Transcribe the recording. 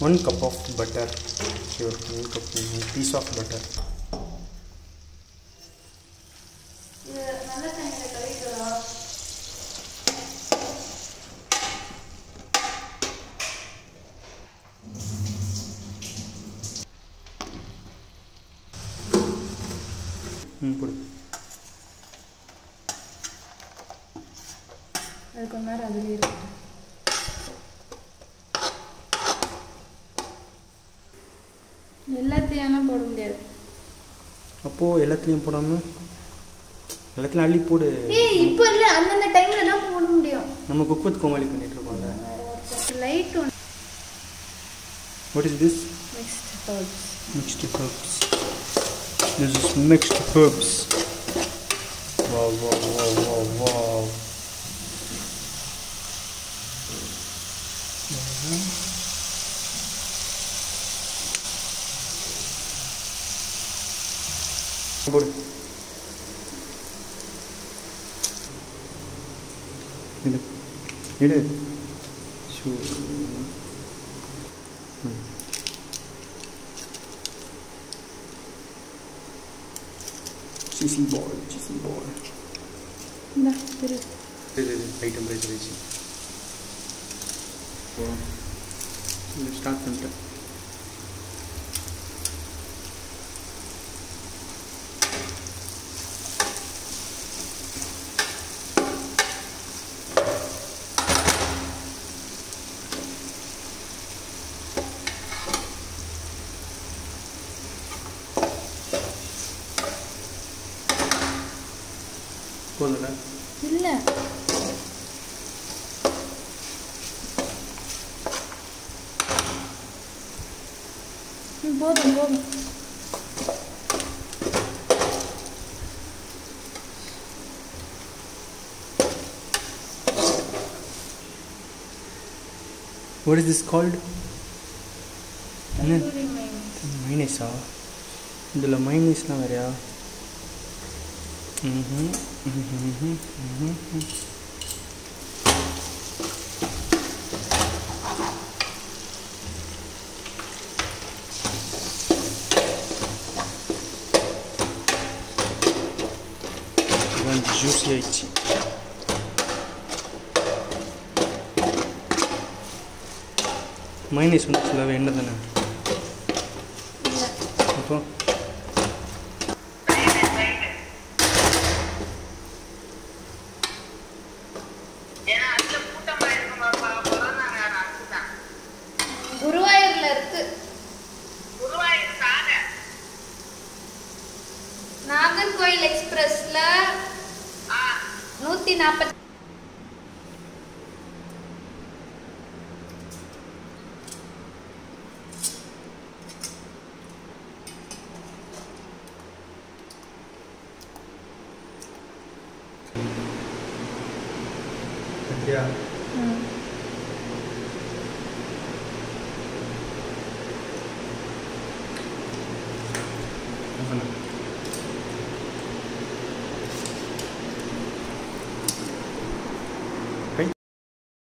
One cup of butter ஒரு one cup piece of butter இது நல்ல தண்ணியில் கழுவிட்டு ம் கொடு அது கொஞ்ச நேரம் அதுலேயே இருக்கட்டும் எல்லாத்தையும் ஆனால் போட முடியாது அப்போது எல்லாத்துலேயும் போடாமல் எல்லாத்துலையும் அள்ளி போடு ஏய் இப்போ இல்லை அந்தந்த டைமில் தான் போட முடியும் நம்ம குக் வித் கோமாளி பண்ணிட்டு இருக்கோம்ல லைட் ஒன்று what is this mixed herbs mixed herbs. This is mixed herbs. Wow, wow, wow, wow, wow. போடு இடு இடு ஷூ cheesy ball cheesy ball இந்த திரு இது ஹை டெம்பரேச்சர் வச்சு ஸ்டார்ட் பண்ணிட்டேன் போதும்ல இல்லை ம், போதும் போதும் what is this called என்ன தந்தூரி mayonnaise. மைனஸா இதில் மைனஸ்லாம் வேறையா ம்ஹும், ம்ஹும், ம்ஹும், ம்ஹும், ம்ஹும். இதெல்லாம் ஜூஸி ஆயிடுச்சு மைனஸ் வந்து ஃபுல்லாகவே எண்ணெய் தானே இல்லை அப்போ குருவாயூர்ல இருக்கு நாகர்கோயில் எக்ஸ்பிரஸ்ல நூத்தி நாற்பத்தி சரியா ம்